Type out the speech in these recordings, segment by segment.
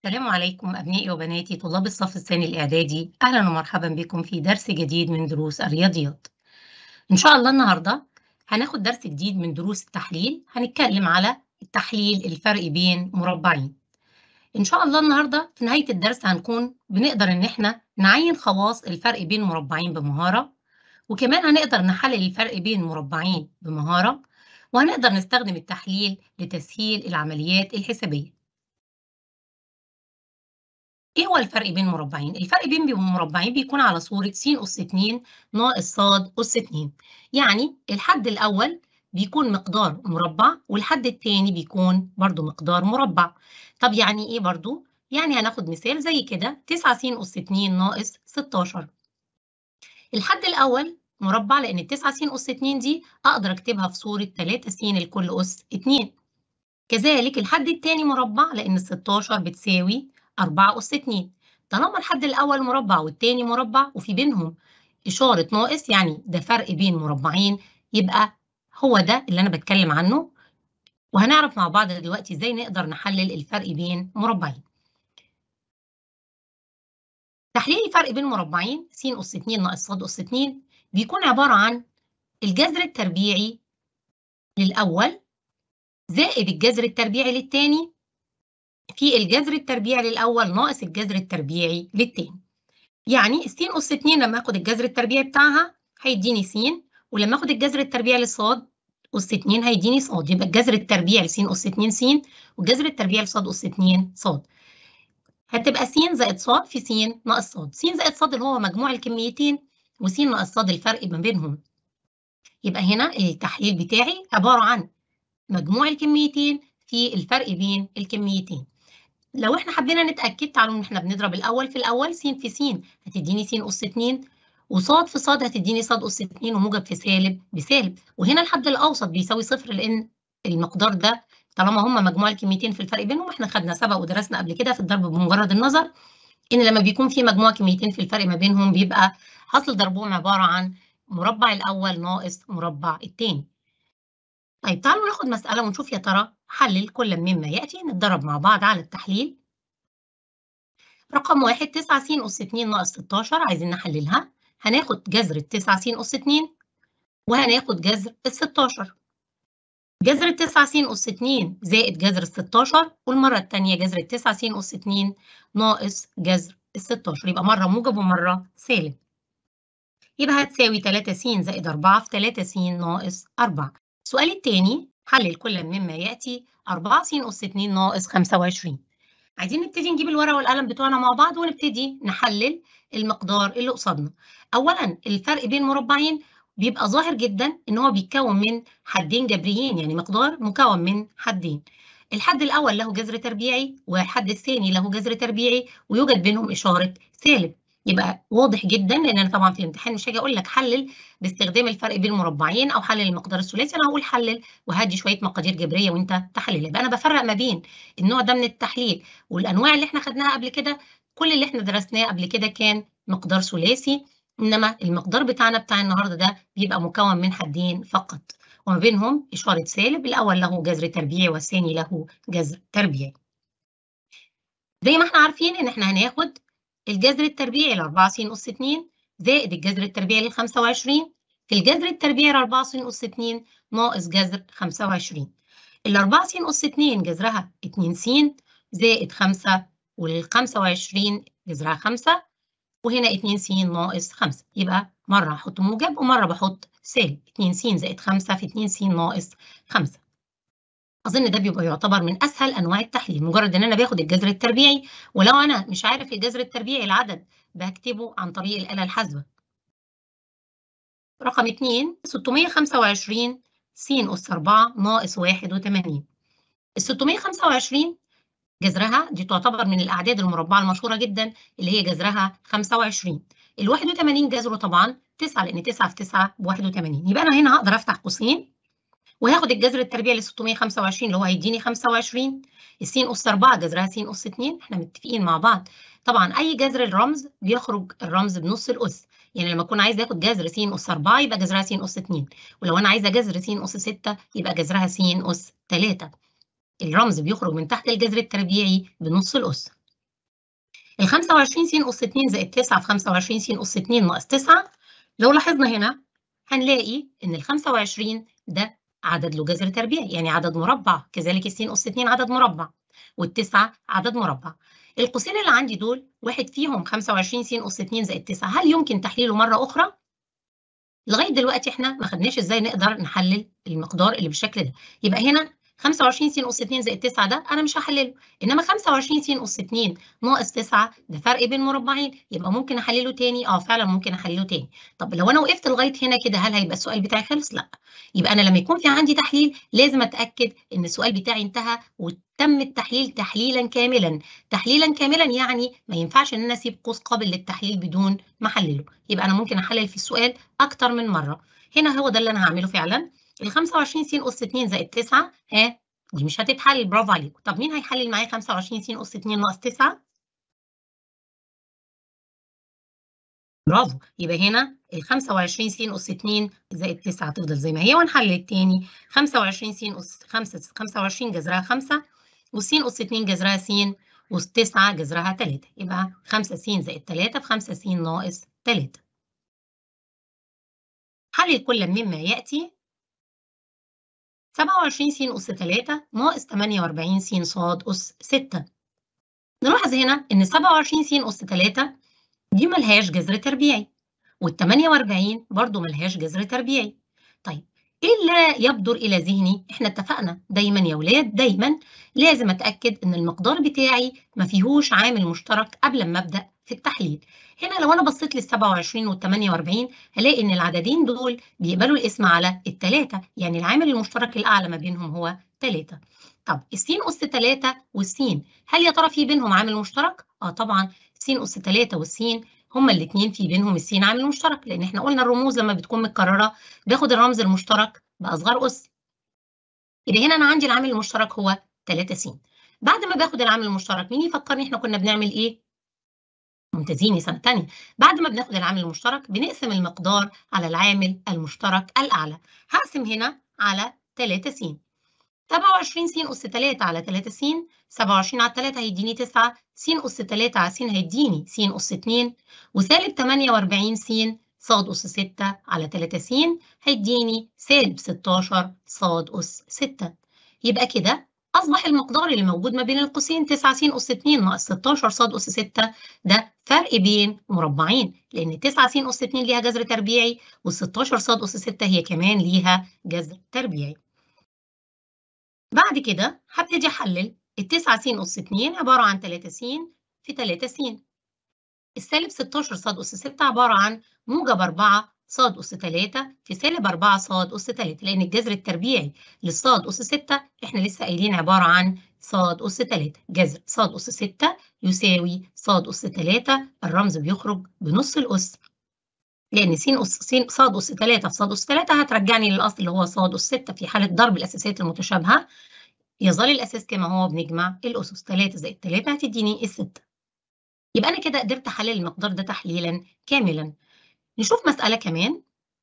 السلام عليكم أبنائي وبناتي طلاب الصف الثاني الإعدادي أهلا ومرحبا بكم في درس جديد من دروس الرياضيات إن شاء الله النهاردة هناخد درس جديد من دروس التحليل هنتكلم على التحليل الفرق بين مربعين إن شاء الله النهاردة في نهاية الدرس هنكون بنقدر إن إحنا نعين خواص الفرق بين مربعين بمهارة وكمان هنقدر نحلل الفرق بين مربعين بمهارة وهنقدر نستخدم التحليل لتسهيل العمليات الحسابية ايه هو الفرق بين مربعين؟ الفرق بين مربعين بيكون على صورة س أس 2 ناقص ص أس 2 يعني الحد الأول بيكون مقدار مربع والحد الثاني بيكون برضو مقدار مربع طب يعني ايه برضو؟ يعني هناخد مثال زي كده 9 س أس 2 ناقص 16 الحد الأول مربع لأن 9 س أس 2 دي أقدر أكتبها في صورة 3 س لكل أس 2 كذلك الحد الثاني مربع لأن 16 بتساوي 4 أس 2 طالما الحد الأول مربع والتاني مربع وفي بينهم إشارة ناقص يعني ده فرق بين مربعين يبقى هو ده اللي أنا بتكلم عنه وهنعرف مع بعض دلوقتي إزاي نقدر نحلل الفرق بين مربعين. تحليل الفرق بين مربعين س أس 2 ناقص ص أس 2 بيكون عبارة عن الجذر التربيعي للأول زائد الجذر التربيعي للتاني في الجذر التربيعي للأول ناقص الجذر التربيعي للتاني. يعني س أس 2 لما آخد الجذر التربيعي بتاعها هيديني س ولما آخد الجذر التربيعي للصاد أس 2 هيديني ص يبقى الجذر التربيعي لس أس 2 س والجذر التربيعي لصاد أس 2 ص. هتبقى س زائد ص في س ناقص ص. س زائد ص اللي هو مجموع الكميتين وس ناقص ص الفرق ما بينهم. يبقى هنا التحليل بتاعي عبارة عن مجموع الكميتين في الفرق بين الكميتين. لو احنا حبينا نتاكد تعالوا ان احنا بنضرب الاول في الاول س في س هتديني س اس 2 وصاد في صاد هتديني صاد اس 2 وموجب في سالب بسالب وهنا الحد الاوسط بيساوي صفر لان المقدار ده طالما هما مجموع الكميتين في الفرق بينهم احنا خدنا سبق ودرسنا قبل كده في الضرب بمجرد النظر ان لما بيكون في مجموع كميتين في الفرق ما بينهم بيبقى حاصل ضربهم عباره عن مربع الاول ناقص مربع الثاني طيب تعالوا ناخد مسألة ونشوف يا ترى حلل كل مما يأتي نتدرب مع بعض على التحليل. رقم واحد 9 س أس 2 ناقص 16 عايزين نحللها. هناخد جذر ال 9 س أس 2 وهناخد جذر ال 16. جذر ال 9 س أس 2 زائد جذر ال 16 والمرة الثانية جذر ال 9 س أس 2 ناقص جذر ال 16 يبقى مرة موجب ومرة سالب. يبقى هتساوي 3 س زائد 4 في 3 س ناقص 4. السؤال الثاني حلل كل مما يأتي 4 س أس 2 ناقص 25 عايزين نبتدي نجيب الورقة والقلم بتوعنا مع بعض ونبتدي نحلل المقدار اللي قصادنا أولا الفرق بين مربعين بيبقى ظاهر جدا إن هو بيتكون من حدين جبريين يعني مقدار مكون من حدين الحد الأول له جذر تربيعي والحد الثاني له جذر تربيعي ويوجد بينهم إشارة سالب يبقى واضح جدا لان انا طبعا في الامتحان مش هاجي اقول لك حلل باستخدام الفرق بين المربعين او حلل المقدار الثلاثي انا هقول حلل وهدي شويه مقادير جبريه وانت تحللها يبقى انا بفرق ما بين النوع ده من التحليل والانواع اللي احنا خدناها قبل كده كل اللي احنا درسناه قبل كده كان مقدار ثلاثي انما المقدار بتاعنا بتاع النهارده ده بيبقى مكون من حدين فقط وما بينهم اشاره سالب الاول له جذر تربيعي والثاني له جذر تربيعي زي ما احنا عارفين ان احنا هناخد الجذر التربيعي ل 4 س أس 2 زائد الجذر التربيعي ل 25 في الجذر التربيعي ل 4 س أس 2 ناقص جذر 25 ال 4 س أس 2 جذرها 2 س زائد 5 وال 25 جذرها 5 وهنا 2 س ناقص 5 يبقى مرة هحط موجب ومرة بحط سالب 2 س زائد 5 في 2 س ناقص 5 اظن ده بيبقى يعتبر من اسهل انواع التحليل مجرد ان انا باخد الجذر التربيعي ولو انا مش عارف الجذر التربيعي العدد بكتبه عن طريق الاله الحاسبه رقم 2 625 س اس 4 ناقص 81 ال 625 جذرها دي تعتبر من الاعداد المربعه المشهوره جدا اللي هي جذرها 25 ال 81 جذره طبعا 9 لان 9 في 9 ب 81 يبقى انا هنا هقدر افتح قوسين وهاخد الجذر التربيعي ل 625 اللي هو هيديني 25 الس اس 4 جذرها س اس 2 احنا متفقين مع بعض طبعا اي جذر الرمز بيخرج الرمز بنص الاس يعني لما اكون عايز اخد جذر س اس 4 يبقى جذرها س اس 2 ولو انا عايزه جذر س اس 6 يبقى جذرها س اس 3 الرمز بيخرج من تحت الجذر التربيعي بنص الاس ال 25 س أس 2 زائد 9 في 25 س أس 2 ناقص 9 لو لاحظنا هنا هنلاقي إن ال 25 ده عدد له جذر تربيعي يعني عدد مربع كذلك الس أس 2 عدد مربع والتسعة عدد مربع القوسين اللي عندي دول واحد فيهم 25 س أس 2 زائد 9 هل يمكن تحليله مرة أخرى؟ لغاية دلوقتي احنا ما خدناش ازاي نقدر نحلل المقدار اللي بالشكل ده يبقى هنا 25 س أس 2 زائد 9 ده أنا مش هحلله، إنما 25 س أس 2 ناقص 9 ده فرق بين مربعين، يبقى ممكن أحلله تاني؟ آه فعلا ممكن أحلله تاني. طب لو أنا وقفت لغاية هنا كده هل هيبقى السؤال بتاعي خلص؟ لأ. يبقى أنا لما يكون في عندي تحليل لازم أتأكد إن السؤال بتاعي انتهى وتم التحليل تحليلا كاملا. تحليلا كاملا يعني ما ينفعش إن أنا أسيب قوس قابل للتحليل بدون ما أحلله، يبقى أنا ممكن أحلل في السؤال أكتر من مرة. هنا هو ده اللي أنا هعمله فعلا. ال 25 س أس 2 زائد 9 ها دي مش هتتحلل برافو عليكم طب مين هيحلل معايا 25 س أس 2 ناقص 9 برافو يبقى هنا ال 25 س أس 2 زائد 9 هتفضل زي ما هي وهنحلل التاني 25 س أس 5 25 جذرها 5 والس أس 2 جذرها س و9 جذرها 3 يبقى 5 س زائد 3 في 5 س ناقص 3 حلل كل مما يأتي 27 س أس 3 ناقص 48 س ص أس 6 نلاحظ هنا إن 27 س أس 3 دي ملهاش جذر تربيعي وال 48 برضه ملهاش جذر تربيعي طيب إيه اللي يبدر إلى ذهني؟ إحنا اتفقنا دايما يا ولاد دايما لازم أتأكد إن المقدار بتاعي ما فيهوش عامل مشترك قبل ما أبدأ في التحليل هنا لو أنا بصيت لل 27 وال 48 هلاقي إن العددين دول بيقبلوا الاسم على التلاتة يعني العامل المشترك الأعلى ما بينهم هو 3 طب السين أس 3 والسين هل يا ترى في بينهم عامل مشترك؟ آه طبعا السين أس 3 والسين هما الاثنين في بينهم السين عامل مشترك لأن احنا قلنا الرموز لما بتكون متكررة باخد الرمز المشترك بأصغر أس يبقى هنا أنا عندي العامل المشترك هو 3 س بعد ما باخد العامل المشترك مين يفكرني احنا كنا بنعمل إيه؟ ممتازين سنة تانية بعد ما بناخد العامل المشترك بنقسم المقدار على العامل المشترك الأعلى هقسم هنا على 3 س 27 س أس 3 على 3 س 27 على 3 هيديني 9 س أس 3 على س هيديني س أس 2 وسالب 48 س ص أس 6 على 3 س هيديني سالب 16 ص أس 6 يبقى كده أصبح المقدار اللي موجود ما بين القوسين 9 س أس 2 ناقص 16 ص أس 6 ده فرق بين مربعين لأن 9 س أس 2 ليها جذر تربيعي وال 16 ص أس 6 هي كمان ليها جذر تربيعي. بعد كده هبتدي أحلل ال 9 س أس 2 عبارة عن 3 س في 3 س. السالب 16 ص أس 6 عبارة عن موجب 4 ص أس 3 في سالب 4 ص أس 3 لأن الجذر التربيعي للصاد أس 6 إحنا لسه قايلين عبارة عن ص أس 3 جذر ص أس 6 يساوي ص أس 3 الرمز بيخرج بنص الأس لأن س أس ص أس 3 في ص أس 3 هترجعني للأصل اللي هو ص أس 6 في حالة ضرب الأساسيات المتشابهة يظل الأساس كما هو بنجمع الأسس 3 زائد 3 هتديني الستة يبقى أنا كده قدرت أحلل المقدار ده تحليلا كاملا نشوف مسألة كمان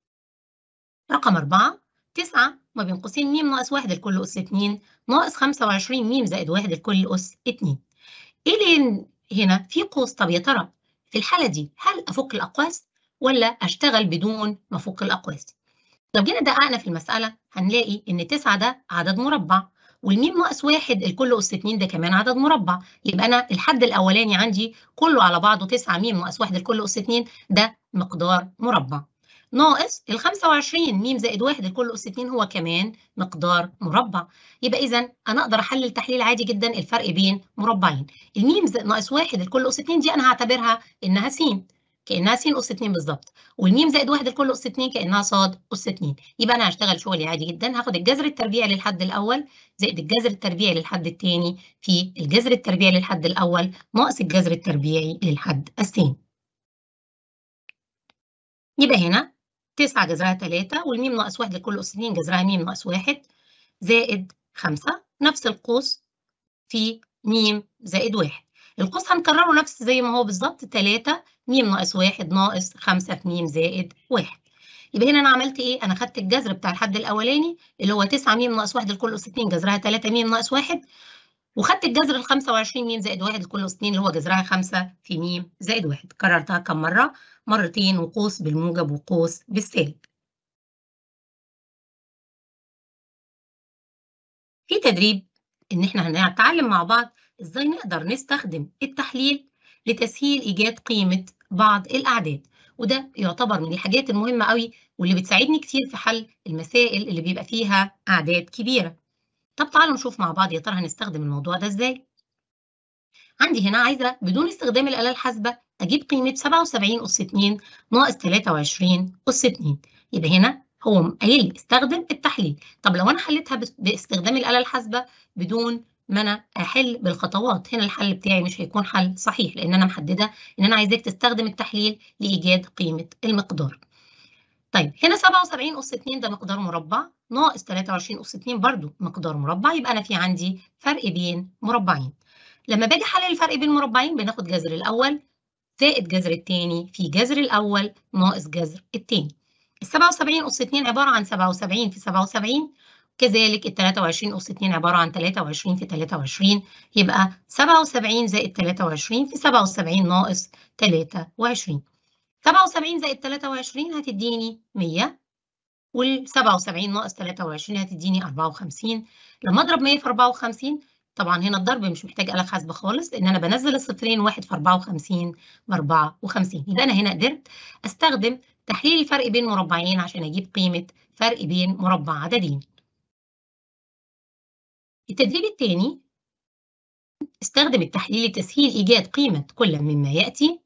رقم 4 9 ما بين قوسين م ناقص 1 لكل أس 2 ناقص 25 م زائد 1 لكل أس 2 إيه اللي هنا في قوس طب يا ترى في الحالة دي هل أفك الأقواس ولا أشتغل بدون ما أفك الأقواس؟ لو جينا دققنا في المسألة هنلاقي إن 9 ده عدد مربع والميم ناقص 1 الكل أس 2 ده كمان عدد مربع يبقى أنا الحد الأولاني عندي كله على بعضه 9 م ناقص 1 الكل أس 2 ده مقدار مربع ناقص ال 25 م زائد 1 الكل أس 2 هو كمان مقدار مربع يبقى إذا أنا أقدر أحلل تحليل عادي جدا الفرق بين مربعين الميم ناقص 1 الكل أس 2 دي أنا هعتبرها إنها س كأنها س أس 2 بالظبط والميم زائد 1 الكل أس 2 كأنها ص أس 2 يبقى أنا هشتغل شغلي عادي جدا هاخد الجذر التربيعي للحد الأول زائد الجذر التربيعي للحد الثاني في الجذر التربيعي للحد الأول ناقص الجذر التربيعي للحد الثاني يبقى هنا 9 جذرها 3 والميم ناقص 1 لكل أس 2 جذرها م ناقص 1 زائد 5 نفس القوس في م زائد 1 القوس هنكرره نفس زي ما هو بالظبط 3 م ناقص 1 ناقص 5 في م زائد 1 يبقى هنا انا عملت ايه؟ انا خدت الجذر بتاع الحد الاولاني اللي هو 9 م ناقص 1 لكل اس 2 جذرها 3 م ناقص 1 وخدت الجذر ال 25 م زائد 1 لكل أس 2 اللي هو جذرها 5 في م زائد 1 كررتها كم مرة؟ مرتين وقوس بالموجب وقوس بالسالب. في تدريب إن إحنا هنتعلم مع بعض إزاي نقدر نستخدم التحليل لتسهيل إيجاد قيمة بعض الأعداد وده يعتبر من الحاجات المهمة قوي واللي بتساعدني كتير في حل المسائل اللي بيبقى فيها أعداد كبيرة. طب تعالوا نشوف مع بعض يا ترى هنستخدم الموضوع ده إزاي؟ عندي هنا عايزة بدون استخدام الآلة الحاسبة أجيب قيمة 77 أس 2 ناقص 23 أس 2 يبقى هنا هو قايل لي استخدم التحليل طب لو أنا حليتها باستخدام الآلة الحاسبة بدون ما أنا أحل بالخطوات هنا الحل بتاعي مش هيكون حل صحيح لأن أنا محددة إن أنا عايزاك تستخدم التحليل لإيجاد قيمة المقدار. طيب هنا 77 أس 2 ده مقدار مربع ناقص 23 أس 2 برضو مقدار مربع يبقى أنا في عندي فرق بين مربعين. لما باجي أحلل الفرق بين مربعين بناخد جذر الأول زائد جذر الثاني في جذر الأول ناقص جذر الثاني. ال 77 أس 2 عبارة عن 77 في 77 كذلك ال 23 أس 2 عبارة عن 23 في 23 يبقى 77 زائد 23 في 77 ناقص 23 77 زائد 23 هتديني 100 وال 77 ناقص 23 هتديني 54 لما اضرب 100 في 54 طبعا هنا الضرب مش محتاج آلة حاسبة خالص لأن أنا بنزل الصفرين واحد في 54 ب 54 يبقى أنا هنا قدرت أستخدم تحليل الفرق بين مربعين عشان أجيب قيمة فرق بين مربع عددين. التدريب الثاني استخدم التحليل لتسهيل إيجاد قيمة كل مما يأتي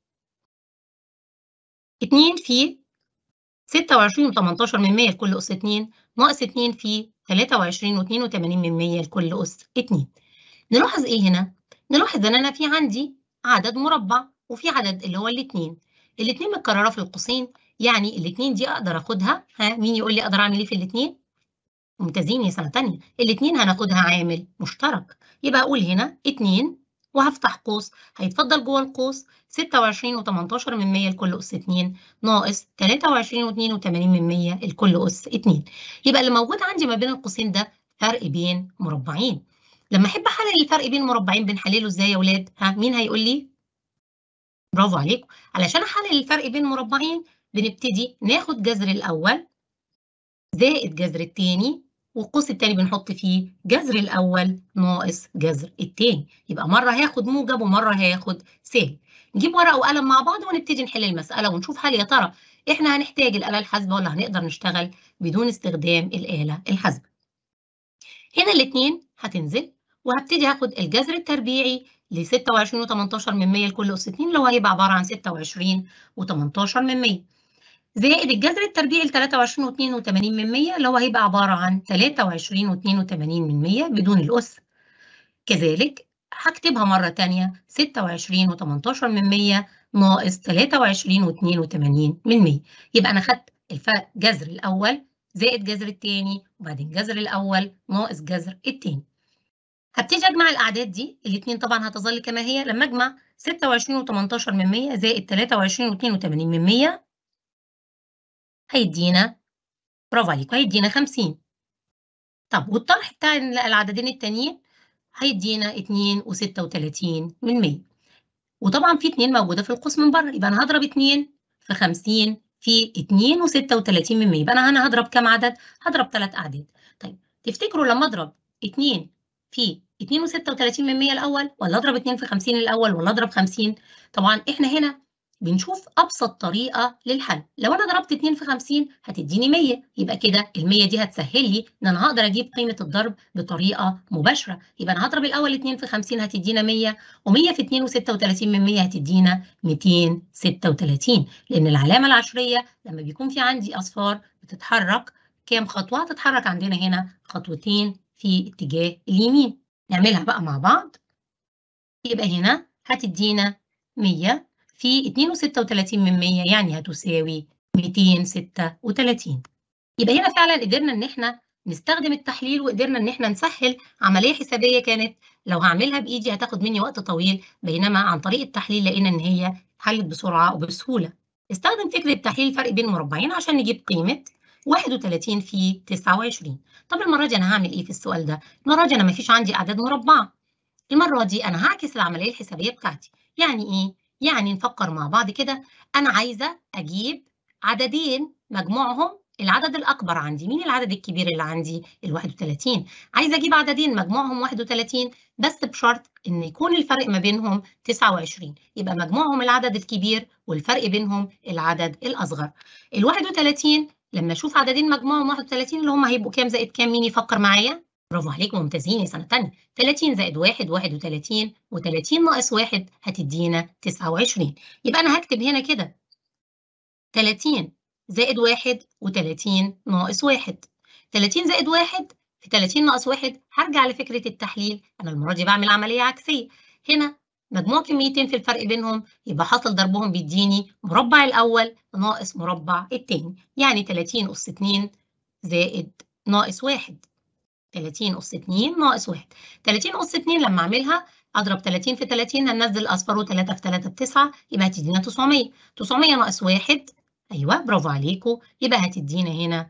2 في 26 و18 من 100 لكل أس 2 ناقص 2 في 23 و82 من 100 لكل أس 2 نلاحظ إيه هنا؟ نلاحظ إن أنا في عندي عدد مربع وفي عدد اللي هو الاثنين الاثنين متكررة في القوسين يعني الاثنين دي أقدر أخدها ها مين يقول لي أقدر أعمل إيه في الاثنين؟ ممتازين يا سنة تانية الاثنين هناخدها عامل مشترك يبقى أقول هنا 2 وهفتح قوس هيتفضل جوه القوس 26 و18 من 100 لكل أس 2 ناقص 23 و82 من 100 لكل أس 2 يبقى اللي موجود عندي ما بين القوسين ده فرق بين مربعين لما أحب أحلل الفرق بين مربعين بنحلله إزاي يا ولاد؟ ها مين هيقول لي؟ برافو عليكم علشان أحلل الفرق بين مربعين بنبتدي ناخد جذر الأول زائد جذر الثاني والقوس الثاني بنحط فيه جذر الأول ناقص جذر الثاني يبقى مرة هاخد موجب ومرة هاخد سالب نجيب ورقة وقلم مع بعض ونبتدي نحل المسألة ونشوف هل يا ترى إحنا هنحتاج الآلة الحاسبة ولا هنقدر نشتغل بدون استخدام الآلة الحاسبة. هنا الاثنين هتنزل وهبتدي هاخد الجذر التربيعي ل 26 و18 من 100 لكل أس 2 اللي هو هيبقى عبارة عن 26 و18 من 100 زائد الجذر التربيعي ل 23 و82 من 100 اللي هو هيبقى عبارة عن 23 و82 من 100 بدون الأس. كذلك هكتبها مرة تانية 26 و18 من 100 ناقص 23 و82 من 100 يبقى أنا خدت الفرق جذر الأول زائد جذر الثاني وبعدين جذر الأول ناقص جذر الثاني. هبتدي أجمع الأعداد دي الاثنين طبعا هتظل كما هي لما أجمع 26 و18 من 100 زائد 23 و82 من 100 هيدينا برافو عليكم هيدينا 50 طب والطرح بتاع العددين التانيين هيدينا 2 و36 من 100 وطبعا في 2 موجوده في القوس من بره يبقى انا هضرب 2 في 50 في 2 و36 من 100 يبقى انا هنا هضرب كام عدد؟ هضرب ثلاث اعداد طيب تفتكروا لما اضرب 2 في 2 و36 من 100 الاول ولا اضرب 2 في 50 الاول ولا اضرب 50 طبعا احنا هنا بنشوف ابسط طريقه للحل لو انا ضربت 2 في 50 هتديني 100 يبقى كده ال 100 دي هتسهل لي ان انا هقدر اجيب قيمه الضرب بطريقه مباشره يبقى انا هضرب الاول 2 في 50 هتدينا 100 و100 في 2 و36 من 100 هتدينا 236 لان العلامه العشريه لما بيكون في عندي اصفار بتتحرك كام خطوه هتتحرك عندنا هنا خطوتين في اتجاه اليمين نعملها بقى مع بعض يبقى هنا هتدينا 100 في 2 من 100 يعني هتساوي 236 يبقى هنا فعلا قدرنا ان احنا نستخدم التحليل وقدرنا ان احنا نسهل عمليه حسابيه كانت لو هعملها بايدي هتاخد مني وقت طويل بينما عن طريق التحليل لقينا ان هي حلت بسرعه وبسهوله استخدم فكره تحليل الفرق بين مربعين عشان نجيب قيمه 31 في 29 طب المره دي انا هعمل ايه في السؤال ده المره دي انا ما فيش عندي اعداد مربعه المرة دي أنا هاعكس العملية الحسابية بتاعتي، يعني إيه؟ يعني نفكر مع بعض كده أنا عايزة أجيب عددين مجموعهم العدد الأكبر عندي، مين العدد الكبير اللي عندي؟ ال31 عايزة أجيب عددين مجموعهم 31 بس بشرط إن يكون الفرق ما بينهم 29 يبقى مجموعهم العدد الكبير والفرق بينهم العدد الأصغر. ال31 لما أشوف عددين مجموعهم 31 اللي هم هيبقوا كام زائد كام مين يفكر معايا؟ برافو عليكم ممتازين يا سنة تانية 30 زائد 1 31 و30 ناقص 1 هتدينا 29 يبقى أنا هكتب هنا كده 30 زائد 1 و30 ناقص 1 30 زائد 1 في 30 ناقص 1 هرجع لفكرة التحليل أنا المرة دي بعمل عملية عكسية هنا مجموع كميتين في الفرق بينهم يبقى حاصل ضربهم بيديني مربع الأول ناقص مربع التاني يعني 30 أس 2 زائد ناقص 1 30 أس 2 ناقص 1 30 أس 2 لما أعملها أضرب 30 في 30 هننزل الأصفر و3 في 3 ب 9 يبقى هتدينا 900 900 ناقص 1 أيوه برافو عليكم يبقى هتدينا هنا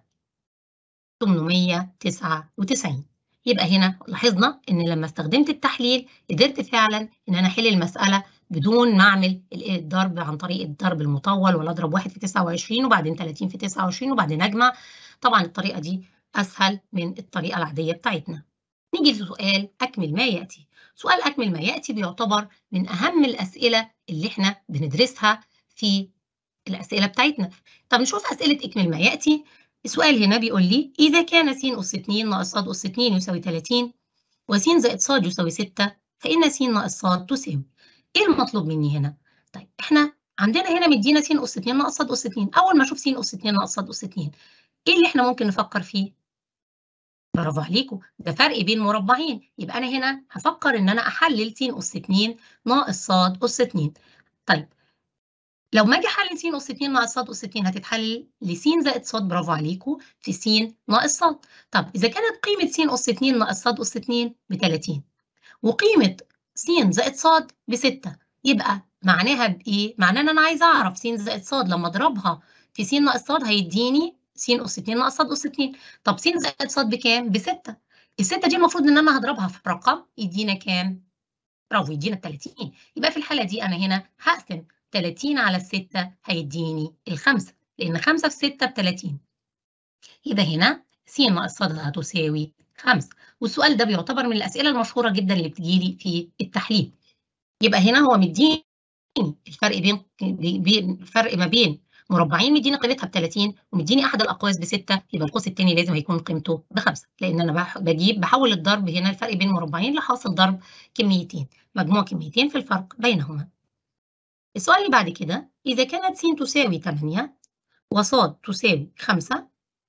899 يبقى هنا لاحظنا إن لما استخدمت التحليل قدرت فعلا إن أنا أحل المسألة بدون ما أعمل الضرب عن طريق الضرب المطول ولا أضرب 1 في 29 وبعدين 30 في 29 وبعدين أجمع طبعا الطريقة دي أسهل من الطريقة العادية بتاعتنا. نيجي لسؤال أكمل ما يأتي. سؤال أكمل ما يأتي بيعتبر من أهم الأسئلة اللي إحنا بندرسها في الأسئلة بتاعتنا. طب نشوف أسئلة أكمل ما يأتي. السؤال هنا بيقول لي إذا كان س أس 2 ناقص ص أس 2 يساوي 30 وس زائد ص يساوي 6 فإن س ناقص ص تساوي. إيه المطلوب مني هنا؟ طيب إحنا عندنا هنا مدينا س أس 2 ناقص ص أس 2 أول ما أشوف س أس 2 ناقص ص أس 2 إيه اللي إحنا ممكن نفكر فيه؟ برافو عليكم ده فرق بين مربعين يبقى انا هنا هفكر ان انا احلل س اس 2 ناقص ص اس 2 طيب لو ما اجي احلل س اس 2 ناقص ص اس 2 هتتحلل ل س زائد ص برافو عليكم في س ناقص ص طب اذا كانت قيمه س اس 2 ناقص ص اس 2 ب 30 وقيمه س زائد ص ب 6 يبقى معناها بايه؟ معناها ان انا عايزه اعرف س زائد ص لما اضربها في س ناقص ص هيديني س أس 2 ناقص ص أس 2 طب س زائد ص بكام؟ ب 6 الستة دي المفروض إن أنا هضربها في رقم يدينا كام؟ برافو يدينا 30 يبقى في الحالة دي أنا هنا هقسم 30 على الستة هيديني الخمسة لأن 5 في 6 ب 30 يبقى هنا س ناقص ص هتساوي 5 والسؤال ده بيعتبر من الأسئلة المشهورة جدا اللي بتجيلي في التحليل يبقى هنا هو مديني الفرق بين الفرق ما بين مربعين مديني قيمتها ب 30 ومديني احد الاقواس ب 6 يبقى القوس الثاني لازم هيكون قيمته ب 5 لان انا بجيب بحول الضرب هنا الفرق بين مربعين لحاصل ضرب كميتين مجموع كميتين في الفرق بينهما. السؤال اللي بعد كده اذا كانت س تساوي 8 وص تساوي 5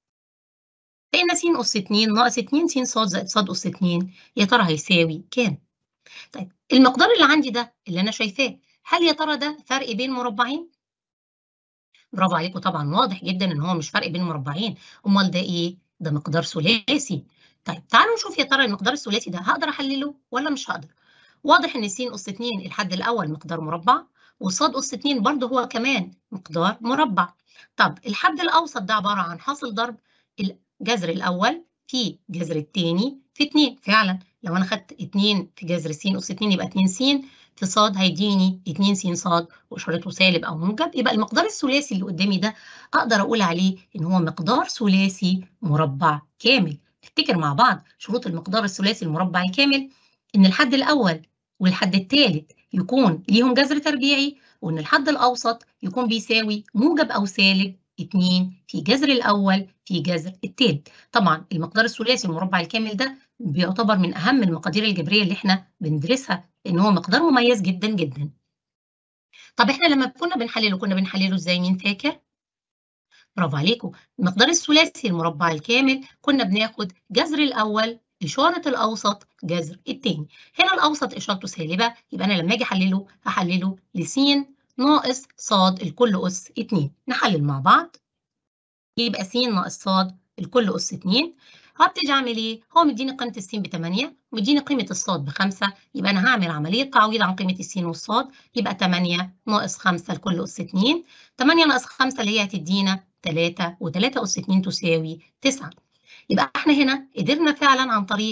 فإن س أس 2 ناقص 2 س ص زائد ص أس 2 يا ترى هيساوي كام؟ طيب المقدار اللي عندي ده اللي أنا شايفاه هل يا ترى ده فرق بين مربعين؟ برافو عليكم طبعا واضح جدا ان هو مش فرق بين مربعين امال ده ايه ده مقدار ثلاثي طيب تعالوا نشوف يا ترى المقدار الثلاثي ده هقدر احلله ولا مش هقدر واضح ان س اس 2 الحد الاول مقدار مربع وص اس 2 برضه هو كمان مقدار مربع طب الحد الاوسط ده عباره عن حاصل ضرب الجذر الاول في جذر الثاني في 2 فعلا لو انا خدت 2 في جذر س اس 2 يبقى 2 س في ص هيديني 2 س ص واشارته سالب او موجب يبقى المقدار الثلاثي اللي قدامي ده اقدر اقول عليه ان هو مقدار ثلاثي مربع كامل نفتكر مع بعض شروط المقدار الثلاثي المربع الكامل ان الحد الاول والحد الثالث يكون ليهم جذر تربيعي وان الحد الاوسط يكون بيساوي موجب او سالب 2 في جذر الاول في جذر الثالث طبعا المقدار الثلاثي المربع الكامل ده بيعتبر من اهم المقادير الجبريه اللي احنا بندرسها لان هو مقدار مميز جدا جدا طب احنا لما كنا بنحلله كنا بنحلله ازاي مين فاكر برافو عليكم المقدار الثلاثي المربع الكامل كنا بناخد جذر الاول إشارة الأوسط جذر التاني هنا الأوسط إشارته سالبة يبقى أنا لما أجي أحلله هحلله لس ناقص ص الكل أس 2 نحلل مع بعض يبقى س ناقص ص الكل أس 2 هبتدي أعمل إيه؟ هو مديني قيمة الس ب 8 ومديني قيمة الصاد ب 5 يبقى أنا هعمل عملية تعويض عن قيمة الس والصاد يبقى 8 ناقص 5 الكل أس 2 8 ناقص 5 اللي هي هتدينا 3 و3 أس 2 تساوي 9 يبقى احنا هنا قدرنا فعلا عن طريق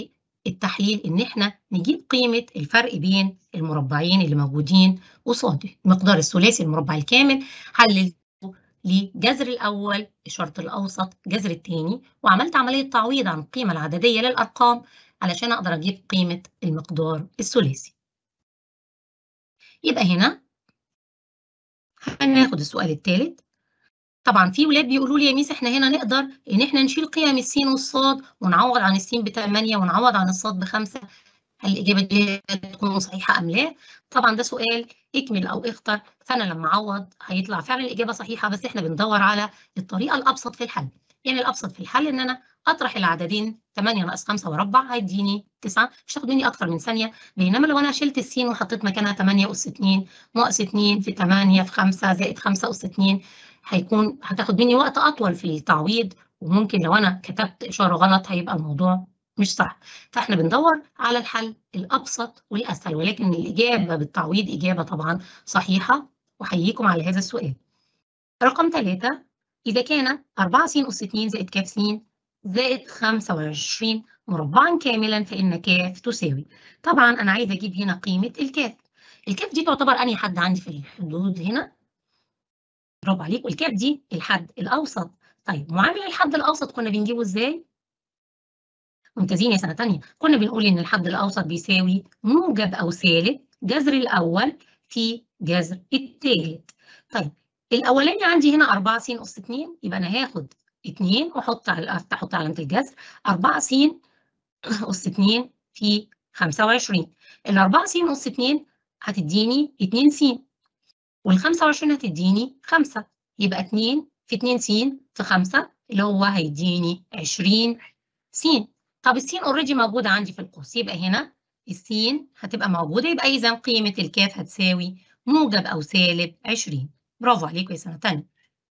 التحليل إن إحنا نجيب قيمة الفرق بين المربعين اللي موجودين قصاده المقدار الثلاثي المربع الكامل حللته لجذر الأول الشرط الأوسط جذر الثاني وعملت عملية تعويض عن القيمة العددية للأرقام علشان أقدر أجيب قيمة المقدار الثلاثي يبقى هنا هناخد السؤال الثالث طبعا في ولاد بيقولوا لي يا ميس احنا هنا نقدر ان احنا نشيل قيم السين والصاد ونعوض عن السين ب 8 ونعوض عن الصاد بخمسة هل الإجابة دي تكون صحيحة أم لا؟ طبعا ده سؤال اكمل أو اختر فأنا لما أعوض هيطلع فعلا الإجابة صحيحة بس احنا بندور على الطريقة الأبسط في الحل يعني الأبسط في الحل إن أنا أطرح العددين 8 ناقص 5 وأربع هيديني 9 مش هتاخد مني أكتر من ثانية بينما لو أنا شلت السين وحطيت مكانها 8 أس 2 ناقص 2 في 8 في 5 زائد 5 أس 2 هيكون هتاخد مني وقت أطول في التعويض وممكن لو أنا كتبت إشارة غلط هيبقى الموضوع مش صح فاحنا بندور على الحل الأبسط والأسهل ولكن الإجابة بالتعويض إجابة طبعا صحيحة وحييكم على هذا السؤال رقم ثلاثة إذا كان 4 س أس 2 زائد ك س زائد 25 مربعا كاملا فإن ك تساوي طبعا أنا عايزة أجيب هنا قيمة الكاف الكاف دي تعتبر أنهي حد عندي في الحدود هنا برافو عليك والكاف دي الحد الأوسط طيب معامل الحد الأوسط كنا بنجيبه إزاي؟ ممتازين يا سنة تانية كنا بنقول إن الحد الأوسط بيساوي موجب أو سالب جذر الأول في جذر الثالث طيب الأولاني عندي هنا 4 س أس 2 يبقى أنا هاخد 2 وأحط على أحط علامة الجذر 4 س أس 2 في 25 ال 4 س أس 2 هتديني 2 س وال 25 هتديني 5 يبقى 2 في 2 س في 5 اللي هو هيديني 20 س طب السين اوريدي موجوده عندي في القوس يبقى هنا السين هتبقى موجوده يبقى اذا قيمه الكاف هتساوي موجب او سالب 20 برافو عليكم يا سنه تانية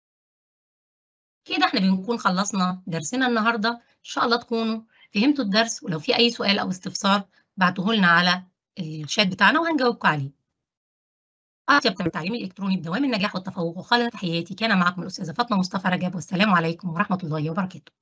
كده احنا بنكون خلصنا درسنا النهارده ان شاء الله تكونوا فهمتوا الدرس ولو في اي سؤال او استفسار بعتوه لنا على الشات بتاعنا وهنجاوبكم عليه أطيب التعليم الإلكتروني بدوام النجاح والتفوق وخالد تحياتي كان معكم الأستاذة فاطمة مصطفى رجب والسلام عليكم ورحمة الله وبركاته